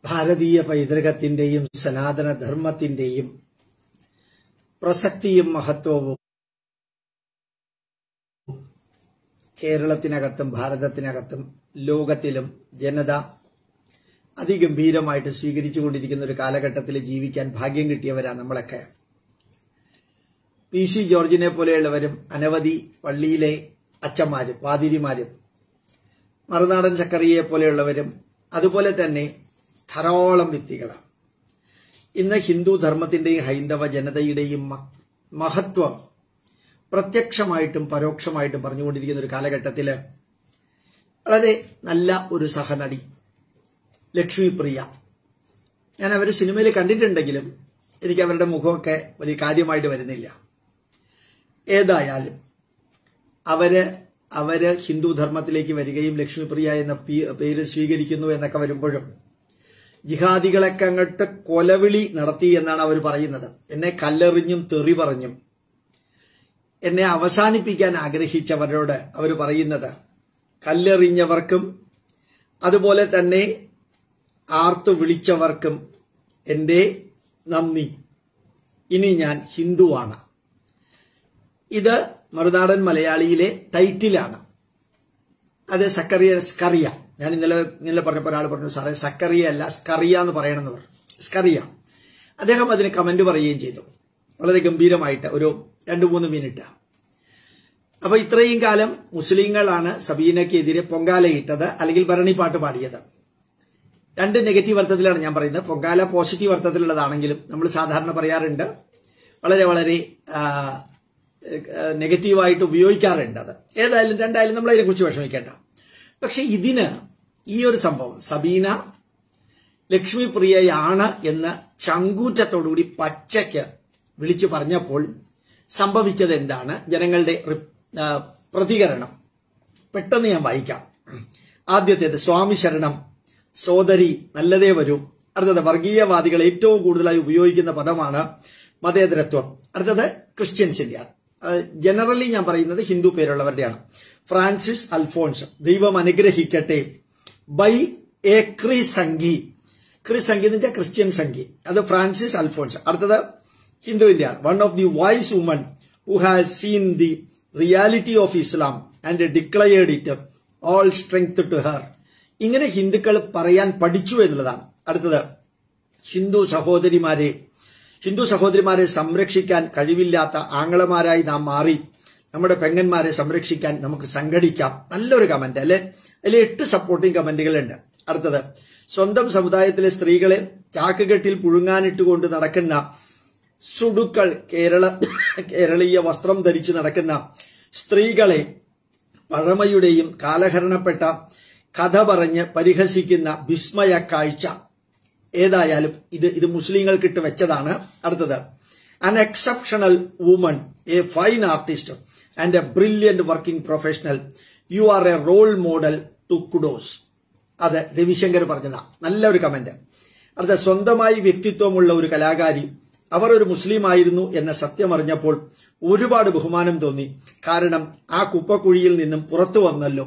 ഭാരതീയ പൈതൃകത്തിന്റെയും സനാതന ധർമ്മത്തിന്റെയും പ്രസക്തിയും മഹത്വവും കേരളത്തിനകത്തും ഭാരതത്തിനകത്തും ലോകത്തിലും ജനത അതിഗംഭീരമായിട്ട് സ്വീകരിച്ചുകൊണ്ടിരിക്കുന്ന ഒരു കാലഘട്ടത്തിൽ ജീവിക്കാൻ ഭാഗ്യം കിട്ടിയവരാ നമ്മളൊക്കെ പി സി ജോർജിനെ പോലെയുള്ളവരും അനവധി പള്ളിയിലെ അച്ഛന്മാരും പാതിരിമാരും മറുനാടൻ ചക്കറിയെ പോലെയുള്ളവരും അതുപോലെ തന്നെ ധാരാളം വ്യക്തികളാണ് ഇന്ന് ഹിന്ദു ധർമ്മത്തിന്റെയും ഹൈന്ദവ ജനതയുടെയും മ- മഹത്വം പ്രത്യക്ഷമായിട്ടും പരോക്ഷമായിട്ടും പറഞ്ഞുകൊണ്ടിരിക്കുന്ന ഒരു കാലഘട്ടത്തില് വളരെ നല്ല ഒരു സഹനടി ലക്ഷ്മിപ്രിയ ഞാൻ അവരെ സിനിമയിൽ കണ്ടിട്ടുണ്ടെങ്കിലും എനിക്ക് അവരുടെ മുഖമൊക്കെ വലിയ കാര്യമായിട്ട് വരുന്നില്ല ഏതായാലും അവര് അവര് ഹിന്ദു ധർമ്മത്തിലേക്ക് വരികയും ലക്ഷ്മിപ്രിയ എന്ന പി- പേര് സ്വീകരിക്കുന്നു എന്നൊക്കെ വരുമ്പോഴും ജിഹാദികളൊക്കെ അങ്ങോട്ട് കൊലവിളി നടത്തി എന്നാണ് അവർ പറയുന്നത് എന്നെ കല്ലെറിഞ്ഞും തെറി പറഞ്ഞും എന്നെ അവസാനിപ്പിക്കാൻ ആഗ്രഹിച്ചവരോട് അവർ പറയുന്നത് കല്ലെറിഞ്ഞവർക്കും അതുപോലെ തന്നെ ആർത്തു വിളിച്ചവർക്കും എൻ്റെ നന്ദി ഇനി ഞാൻ ഹിന്ദുവാണ് ഇത് മറുനാടൻ മലയാളിയിലെ ടൈറ്റിലാണ് അത് സക്കറിയ സ്കറിയ ഞാൻ ഇന്നലെ ഇന്നലെ പറഞ്ഞപ്പോൾ ഒരാൾ പറഞ്ഞു സാറേ സക്കറിയ അല്ല സ്കറിയ എന്ന് പറയണമെന്ന് പറഞ്ഞു സ്കറിയ അദ്ദേഹം അതിന് കമന്റ് പറയുകയും ചെയ്തു വളരെ ഗംഭീരമായിട്ട് ഒരു രണ്ടു മൂന്ന് മിനിറ്റ് അപ്പൊ ഇത്രയും കാലം മുസ്ലിങ്ങളാണ് സബീനയ്ക്കെതിരെ പൊങ്കാലയിട്ടത് അല്ലെങ്കിൽ ഭരണിപ്പാട്ട് പാടിയത് രണ്ട് നെഗറ്റീവ് അർത്ഥത്തിലാണ് ഞാൻ പറയുന്നത് പൊങ്കാല പോസിറ്റീവ് അർത്ഥത്തിലുള്ളതാണെങ്കിലും നമ്മൾ സാധാരണ പറയാറുണ്ട് വളരെ വളരെ ആ, ആ, നെഗറ്റീവായിട്ട് ഉപയോഗിക്കാറുണ്ട് അത് ഏതായാലും രണ്ടായാലും നമ്മൾ അതിനെക്കുറിച്ച് വിഷമിക്കേണ്ട പക്ഷെ ഇതിന് ഈ ഒരു സംഭവം സബീന ലക്ഷ്മി പ്രിയയാണ് എന്ന് ചങ്കൂറ്റത്തോടുകൂടി പച്ചയ്ക്ക് വിളിച്ചു പറഞ്ഞപ്പോൾ സംഭവിച്ചത് എന്താണ് ജനങ്ങളുടെ റി- ആ, പ്രതികരണം പെട്ടെന്ന് ഞാൻ വായിക്കാം ആദ്യത്തേത് സ്വാമി ശരണം സോദരി നല്ലതേ വരൂ അടുത്തത് വർഗീയവാദികൾ ഏറ്റവും കൂടുതലായി ഉപയോഗിക്കുന്ന പദമാണ് മതേതരത്വം അടുത്തത് ക്രിസ്ത്യൻസിന്റെയാണ് ജനറലി ഞാൻ പറയുന്നത് ഹിന്ദു പേരുള്ളവരുടെയാണ് ഫ്രാൻസിസ് അൽഫോൺസ് ദൈവം അനുഗ്രഹിക്കട്ടെ ബൈ എ ക്രിസംഗി ക്രിസംഗി എന്ന് വെച്ചാൽ ക്രിസ്ത്യൻ സംഗി അത് ഫ്രാൻസിസ് അൽഫോൺസ് അടുത്തത് ഹിന്ദുവിന്റെയാണ് one of the wise woman who has seen the reality of Islam and declared it all strength to her ഇങ്ങനെ ഹിന്ദുക്കൾ പറയാൻ പഠിച്ചു എന്നുള്ളതാണ് അടുത്തത് ഹിന്ദു സഹോദരിമാരെ ഹിന്ദു സഹോദരിമാരെ സംരക്ഷിക്കാൻ കഴിവില്ലാത്ത ആങ്ങളമാരായി നാം മാറി നമ്മുടെ പെങ്ങന്മാരെ സംരക്ഷിക്കാൻ നമുക്ക് സംഘടിക്കാം നല്ലൊരു കമന്റ് അല്ലെ അതിൽ എട്ട് സപ്പോർട്ടിംഗ് കമന്റുകളുണ്ട് അടുത്തത് സ്വന്തം സമുദായത്തിലെ സ്ത്രീകളെ ചാക്കുകെട്ടിൽ പുഴുങ്ങാനിട്ടുകൊണ്ട് നടക്കുന്ന സുടുക്കൾ കേരള കേരളീയ വസ്ത്രം ധരിച്ച് നടക്കുന്ന സ്ത്രീകളെ പഴമയുടെയും കാലഹരണപ്പെട്ട കഥ പറഞ്ഞ് പരിഹസിക്കുന്ന വിസ്മയ കാഴ്ച ഏതായാലും ഇത് ഇത് മുസ്ലിങ്ങൾക്കിട്ട് വെച്ചതാണ് അടുത്തത് an exceptional woman a fine artist and a brilliant working professional you are a role model to kudos അത് രവിശങ്കർ പറഞ്ഞതാ നല്ലൊരു കമന്റ് അടുത്ത സ്വന്തമായി വ്യക്തിത്വമുള്ള ഒരു കലാകാരി അവർ ഒരു മുസ്ലിം ആയിരുന്നു എന്ന സത്യം അറിഞ്ഞപ്പോൾ ഒരുപാട് ബഹുമാനം തോന്നി കാരണം ആ കുപ്പക്കുഴിയിൽ നിന്നും പുറത്തു വന്നല്ലോ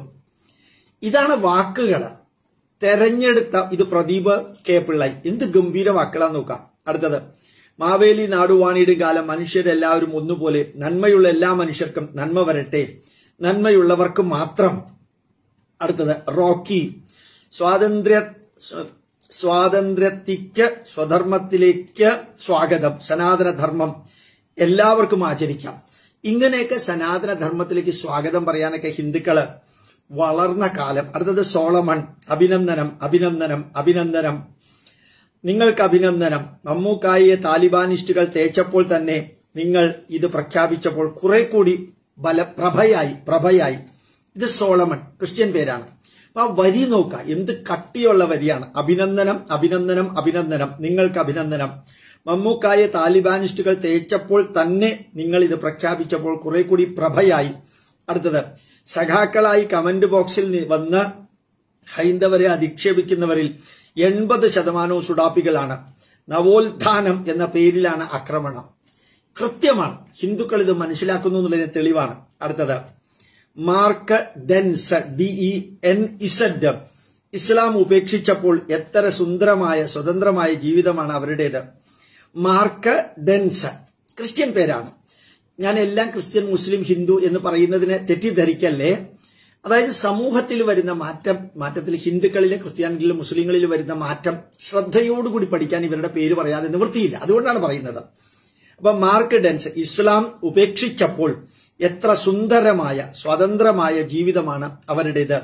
ഇതാണ് വാക്കുകൾ തെരഞ്ഞെടുത്ത ഇത് പ്രദീപ് കെ പിള്ളൈ എന്ത് ഗംഭീര വാക്കുകളാന്ന് നോക്കാം അടുത്തത് മാവേലി നാടുവാണിയുടെ കാലം മനുഷ്യരെല്ലാവരും ഒന്നുപോലെ നന്മയുള്ള എല്ലാ മനുഷ്യർക്കും നന്മ വരട്ടെ നന്മയുള്ളവർക്ക് മാത്രം അടുത്തത് റോക്കി സ്വാതന്ത്ര്യ സ്വ- സ്വാതന്ത്ര്യത്തിക്ക് സ്വധർമ്മത്തിലേക്ക് സ്വാഗതം സനാതന ധർമ്മം എല്ലാവർക്കും ആചരിക്കാം ഇങ്ങനെയൊക്കെ സനാതന ധർമ്മത്തിലേക്ക് സ്വാഗതം പറയാനൊക്കെ ഹിന്ദുക്കള് വളർന്ന കാലം അടുത്തത് സോളമൺ അഭിനന്ദനം അഭിനന്ദനം അഭിനന്ദനം നിങ്ങൾക്ക് അഭിനന്ദനം മമ്മൂക്കായിയെ താലിബാനിസ്റ്റുകൾ തേച്ചപ്പോൾ തന്നെ നിങ്ങൾ ഇത് പ്രഖ്യാപിച്ചപ്പോൾ കുറെ കൂടി ബല പ്രഭയായി പ്രഭയായി ഇത് സോളമൺ ക്രിസ്ത്യൻ പേരാണ് അപ്പൊ ആ വരി നോക്ക എന്ത് കട്ടിയുള്ള വരിയാണ് അഭിനന്ദനം അഭിനന്ദനം അഭിനന്ദനം നിങ്ങൾക്ക് അഭിനന്ദനം മമ്മൂക്കായെ താലിബാനിസ്റ്റുകൾ തേച്ചപ്പോൾ തന്നെ നിങ്ങൾ ഇത് പ്രഖ്യാപിച്ചപ്പോൾ കുറെ കൂടി പ്രഭയായി അടുത്തത് സഖാക്കളായി കമന്റ് ബോക്സിൽ നി- വന്ന് ഹൈന്ദവരെ അധിക്ഷേപിക്കുന്നവരിൽ എൺപത് ശതമാനവും സുഡാപ്പികളാണ് നവോത്ഥാനം എന്ന പേരിലാണ് ആക്രമണം കൃത്യമാണ് ഹിന്ദുക്കൾ ഇത് മനസ്സിലാക്കുന്നു എന്നുള്ളതിന് തെളിവാണ് അടുത്തത് Mark Denz D E N Z ഇസ്ലാം ഉപേക്ഷിച്ചപ്പോൾ എത്ര സുന്ദരമായ സ്വതന്ത്രമായ ജീവിതമാണ് അവരുടേത് മാർക്ക് ഡെൻസ് ക്രിസ്ത്യൻ പേരാണ് ഞാൻ എല്ലാം ക്രിസ്ത്യൻ മുസ്ലിം ഹിന്ദു എന്ന് പറയുന്നതിനെ തെറ്റിദ്ധരിക്കല്ലേ അതായത് സമൂഹത്തിൽ വരുന്ന മാറ്റം മാറ്റത്തിൽ ഹിന്ദുക്കളിലെ ക്രിസ്ത്യാനികളിലും മുസ്ലിങ്ങളിലും വരുന്ന മാറ്റം ശ്രദ്ധയോടുകൂടി പഠിക്കാൻ ഇവരുടെ പേര് പറയാതെ നിവൃത്തിയില്ല അതുകൊണ്ടാണ് പറയുന്നത് അപ്പൊ മാർക്ക് ഡെൻസ് ഇസ്ലാം ഉപേക്ഷിച്ചപ്പോൾ എത്ര സുന്ദരമായ സ്വതന്ത്രമായ ജീവിതമാണ് അവരുടേത്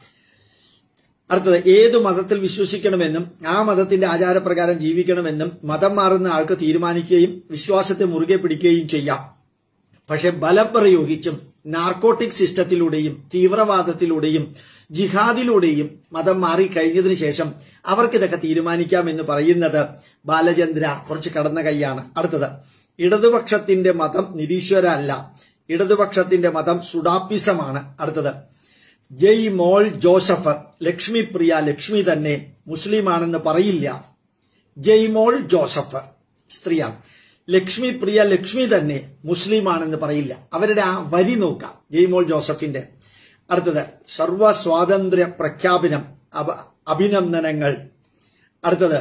അടുത്തത് ഏതു മതത്തിൽ വിശ്വസിക്കണമെന്നും ആ മതത്തിന്റെ ആചാരപ്രകാരം ജീവിക്കണമെന്നും മതം മാറുന്ന ആൾക്ക് തീരുമാനിക്കുകയും വിശ്വാസത്തെ മുറുകെ പിടിക്കുകയും ചെയ്യാം പക്ഷെ ബലം പ്രയോഗിച്ചും നാർക്കോട്ടിക് സിസ്റ്റത്തിലൂടെയും തീവ്രവാദത്തിലൂടെയും ജിഹാദിലൂടെയും മതം മാറി കഴിഞ്ഞതിന് ശേഷം അവർക്കിതൊക്കെ തീരുമാനിക്കാമെന്ന് പറയുന്നത് ബാലചന്ദ്ര കുറച്ച് കടന്ന കൈയാണ് അടുത്തത് ഇടതുപക്ഷത്തിന്റെ മതം നിരീശ്വര അല്ല ഇടതുപക്ഷത്തിന്റെ മതം സുഡാപ്പിസമാണ് അടുത്തത് ജയ് മോൾ ജോസഫ് ലക്ഷ്മി പ്രിയ ലക്ഷ്മി തന്നെ മുസ്ലിമാണെന്ന് പറയില്ല ജയ്മോൾ ജോസഫ് സ്ത്രീയാണ് ലക്ഷ്മി പ്രിയ ലക്ഷ്മി തന്നെ മുസ്ലിമാണെന്ന് പറയില്ല അവരുടെ ആ വരി നോക്കാം ജയ്മോൾ ജോസഫിന്റെ അടുത്തത് സർവ സ്വാതന്ത്ര്യ പ്രഖ്യാപനം അഭ- അഭിനന്ദനങ്ങൾ അടുത്തത്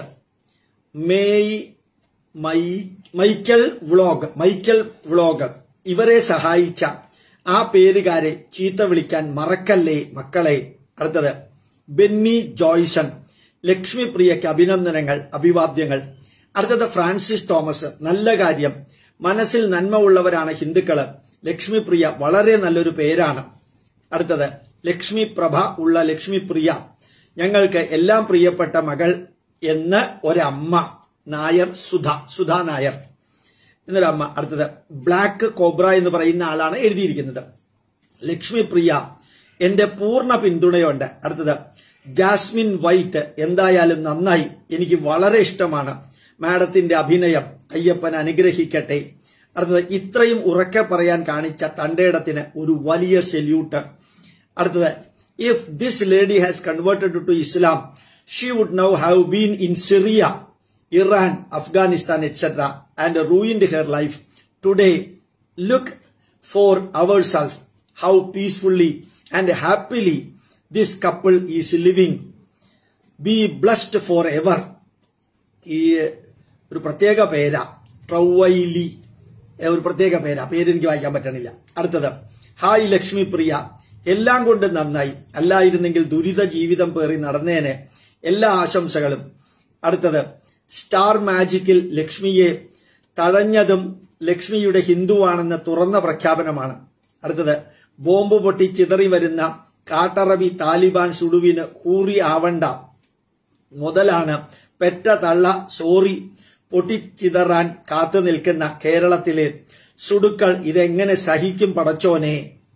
മേയ് my Michael vlog Michael vlog ഇവരെ സഹായിച്ച ആ പേരുകാരെ ചീത്ത വിളിക്കാൻ മറക്കല്ലേ മക്കളെ അടുത്തത് ബെന്നി ജോയ്സൺ ലക്ഷ്മി പ്രിയയ്ക്ക് അഭിനന്ദനങ്ങൾ അഭിവാദ്യങ്ങൾ അടുത്തത് ഫ്രാൻസിസ് തോമസ് നല്ല കാര്യം മനസ്സിൽ നന്മ ഉള്ളവരാണ് ഹിന്ദുക്കള് ലക്ഷ്മി പ്രിയ വളരെ നല്ലൊരു പേരാണ് അടുത്തത് ലക്ഷ്മി പ്രഭ ഉള്ള ലക്ഷ്മി പ്രിയ ഞങ്ങൾക്ക് എല്ലാം പ്രിയപ്പെട്ട മകൾ എന്ന് ഒരമ്മ നായർ സുധ സുധ നായർ എന്നൊരു അമ്മ അടുത്തത് ബ്ലാക്ക് കോബ്ര എന്ന് പറയുന്ന ആളാണ് എഴുതിയിരിക്കുന്നത് ലക്ഷ്മി പ്രിയ എന്റെ പൂർണ്ണ പിന്തുണയുണ്ട് അടുത്തത് ജാസ്മിൻ വൈറ്റ് എന്തായാലും നന്നായി എനിക്ക് വളരെ ഇഷ്ടമാണ് മാഡത്തിന്റെ അഭിനയം അയ്യപ്പൻ അനുഗ്രഹിക്കട്ടെ അടുത്തത് ഇത്രയും ഉറക്കെ പറയാൻ കാണിച്ച തന്റെയിടത്തിന് ഒരു വലിയ സെല്യൂട്ട് അടുത്തത് if this lady has converted to Islam she would now have been in Syria Iran Afghanistan etcetera and ruined her life today look for yourself how peacefully and happily this couple is living be blessed forever ഈ ഒരു പ്രത്യേക പേരാ ട്രൗവൈലി ഏ, ഒരു പ്രത്യേക പേരാ പേര് എനിക്ക് വായിക്കാൻ പറ്റണില്ല അടുത്തത് ഹായ് ലക്ഷ്മി പ്രിയ എല്ലാം കൊണ്ട് നന്നായി അല്ലായിരുന്നെങ്കിൽ ദുരിത ജീവിതം പേറി നടന്നേനെ എല്ലാ ആശംസകളും അടുത്തത് സ്റ്റാർ മാജിക്കിൽ ലക്ഷ്മിയെ തഴഞ്ഞതും ലക്ഷ്മിയുടെ ഹിന്ദുവാണെന്ന് തുറന്ന പ്രഖ്യാപനമാണ് അടുത്തത് ബോംബ് പൊട്ടി ചിതറി വരുന്ന കാട്ടറബി താലിബാൻ സുടുവിന് കൂറി ആവണ്ട മുതലാണ് പെറ്റ തള്ള സോറി പൊട്ടിച്ചിതറാൻ കാത്തു നിൽക്കുന്ന കേരളത്തിലെ സുടുക്കൾ ഇതെങ്ങനെ സഹിക്കും പടച്ചോനെ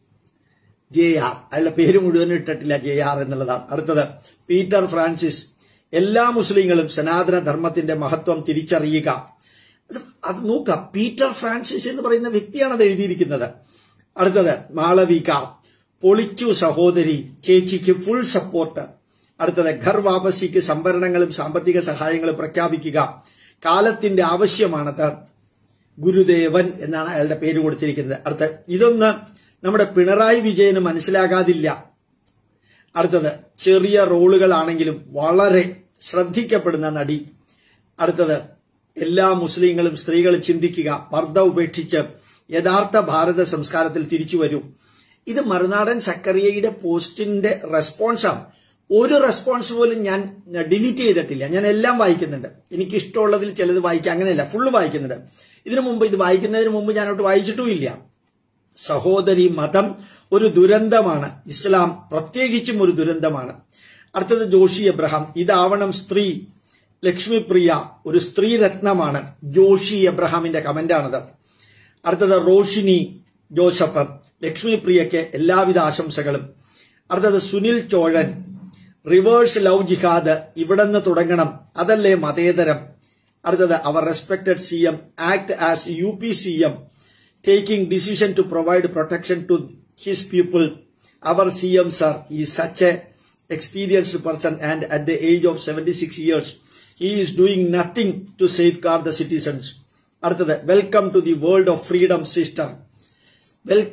ജെ ആർ അയാളുടെ പേര് മുഴുവൻ ഇട്ടിട്ടില്ല ജെ ആർ എന്നുള്ളതാണ് അടുത്തത് പീറ്റർ ഫ്രാൻസിസ് എല്ലാ മുസ്ലിങ്ങളും സനാതന ധർമ്മത്തിന്റെ മഹത്വം തിരിച്ചറിയുക അത് അത് നോക്കാം പീറ്റർ ഫ്രാൻസിസ് എന്ന് പറയുന്ന വ്യക്തിയാണ് അത് എഴുതിയിരിക്കുന്നത് അടുത്തത് മാളവിക പൊളിച്ചു സഹോദരി ചേച്ചിക്ക് ഫുൾ സപ്പോർട്ട് അടുത്തത് ഘർ വാപസിക്ക് സംവരണങ്ങളും സാമ്പത്തിക സഹായങ്ങളും പ്രഖ്യാപിക്കുക കാലത്തിന്റെ ആവശ്യമാണത് ഗുരുദേവൻ എന്നാണ് അയാളുടെ പേര് കൊടുത്തിരിക്കുന്നത് അടുത്ത ഇതൊന്ന് നമ്മുടെ പിണറായി വിജയന് മനസ്സിലാകാതില്ല അടുത്തത് ചെറിയ റോളുകളാണെങ്കിലും വളരെ ശ്രദ്ധിക്കപ്പെടുന്ന നടി അടുത്തത് എല്ലാ മുസ്ലിങ്ങളും സ്ത്രീകളും ചിന്തിക്കുക പർദ്ദ ഉപേക്ഷിച്ച് യഥാർത്ഥ ഭാരത സംസ്കാരത്തിൽ തിരിച്ചു വരൂ ഇത് മറുനാടൻ സക്കറിയയുടെ പോസ്റ്റിന്റെ റെസ്പോൺസാണ് ഒരു റെസ്പോൺസ് പോലും ഞാൻ ഡിലീറ്റ് ചെയ്തിട്ടില്ല ഞാൻ എല്ലാം വായിക്കുന്നുണ്ട് എനിക്ക് ഇഷ്ടമുള്ളതിൽ ചിലത് വായിക്കാം അങ്ങനെയല്ല ഫുള്ള് വായിക്കുന്നുണ്ട് ഇതിനു മുമ്പ് ഇത് വായിക്കുന്നതിന് മുമ്പ് ഞാനോട്ട് വായിച്ചിട്ടും ഇല്ല സഹോദരി മതം ഒരു ദുരന്തമാണ് ഇസ്ലാം പ്രത്യേകിച്ചും ഒരു ദുരന്തമാണ് അടുത്തത് ജോഷി എബ്രഹാം ഇതാവണം സ്ത്രീ ലക്ഷ്മിപ്രിയ ഒരു സ്ത്രീ രത്നമാണ് ജോഷി എബ്രഹാമിന്റെ കമന്റാണത് അടുത്തത് റോഷിനി ജോസഫ് ലക്ഷ്മിപ്രിയയ്ക്ക് എല്ലാവിധ ആശംസകളും അടുത്തത് Sunil Chozhan reverse love jihad ഇവിടെന്ന് തുടങ്ങണം അതല്ലേ മതേതരം അടുത്തത് our respected C M act as U P C M taking decision to provide protection to his people our C M sir is such a experienced person and at the age of 76 years he is doing nothing to safeguard the citizens അടുത്തത് welcome to the world of freedom sister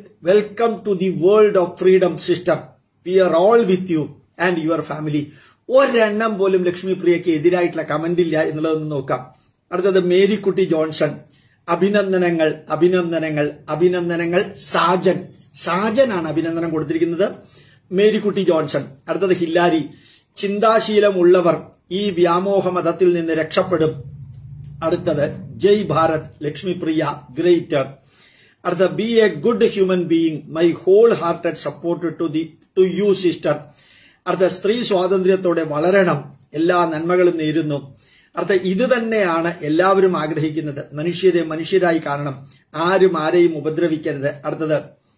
welcome to the world of freedom sister we are all with you and your family ഒരെണ്ണം പോലും Lakshmi പ്രിയയ്ക്ക് എതിരായിട്ടുള്ള comment ഇല്ല എന്നുള്ളതൊന്ന് നോക്കാം അടുത്തത് Marykutty Johnson അഭിനന്ദനങ്ങൾ അഭിനന്ദനങ്ങൾ അഭിനന്ദനങ്ങൾ സാജൻ സാജനാണ് അഭിനന്ദനം കൊടുത്തിരിക്കുന്നത് മേരിക്കുട്ടി ജോൺസൺ അടുത്തത് ഹില്ലാരി ചിന്താശീലമുള്ളവർ ഈ വ്യാമോഹ മതത്തിൽ നിന്ന് രക്ഷപ്പെടും അടുത്തത് ജയ് ഭാരത് ലക്ഷ്മിപ്രിയ ഗ്രേറ്റ് അടുത്ത be a good human being my whole hearted support to the to you sister അടുത്ത സ്ത്രീ സ്വാതന്ത്ര്യത്തോടെ വളരണം എല്ലാ നന്മകളും നേരുന്നു അടുത്ത ഇത് തന്നെയാണ് എല്ലാവരും ആഗ്രഹിക്കുന്നത് മനുഷ്യരെ മനുഷ്യരായി കാണണം ആരും ആരെയും ഉപദ്രവിക്കരുത് അടുത്തത്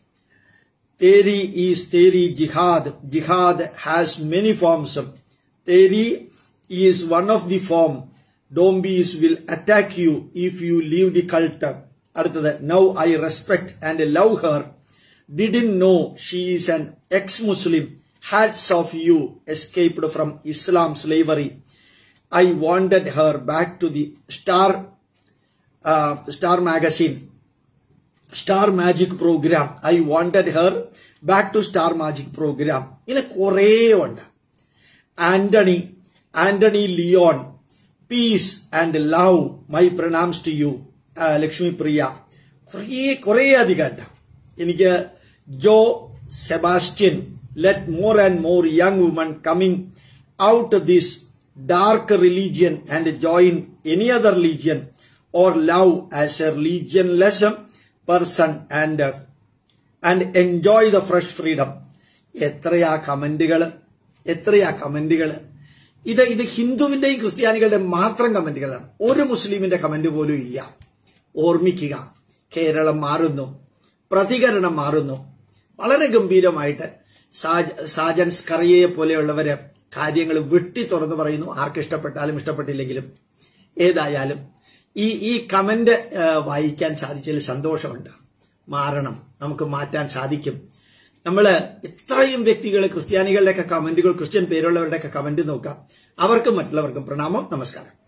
theory is theory jihad jihad has many forms theory is one of the form zombies will attack you if you leave the cult അടുത്തത് now I respect and love her didn't know she is an ex Muslim hats off you escaped from Islam slavery I wanted her back to the star star magazine star magic program I wanted her back to star magic program ഇങ്ങനെ കുറേ ഉണ്ട് Antony Antony Leon peace and love my pranams to you Lakshmi Priya കുറേ കുറേ അധികം ഉണ്ട് എനിക്ക് Jo Sebastian let more and more young woman coming out this dark religion and join any other religion or love as a religionless person and and enjoy the fresh freedom എത്രയാ കമന്റുകൾ എത്രയാ കമന്റുകൾ ഇത് ഇത് ഹിന്ദുവിന്റെയും ക്രിസ്ത്യാനികളുടെയും മാത്രം കമന്റുകളാണ് ഒരു മുസ്ലിമിന്റെ കമന്റ് പോലും ഇല്ല ഓർമ്മിക്കുക കേരളം മാറുന്നു പ്രതികരണം മാറുന്നു വളരെ ഗംഭീരമായിട്ട് സാജ- സാജൻ സ്കറിയയെ പോലെയുള്ളവര് കാര്യങ്ങൾ വെട്ടി തുറന്നു പറയുന്നു ആർക്ക് ഇഷ്ടപ്പെട്ടാലും ഇഷ്ടപ്പെട്ടില്ലെങ്കിലും ഏതായാലും ഈ ഈ കമന്റ് ആ, വായിക്കാൻ സാധിച്ചതിൽ സന്തോഷമുണ്ട് മാറണം നമുക്ക് മാറ്റാൻ സാധിക്കും നമ്മള് ഇത്രയും വ്യക്തികൾ ക്രിസ്ത്യാനികളുടെയൊക്കെ കമന്റുകൾ ക്രിസ്ത്യൻ പേരുള്ളവരുടെയൊക്കെ കമന്റ് നോക്കാം അവർക്കും മറ്റുള്ളവർക്കും പ്രണാമം നമസ്കാരം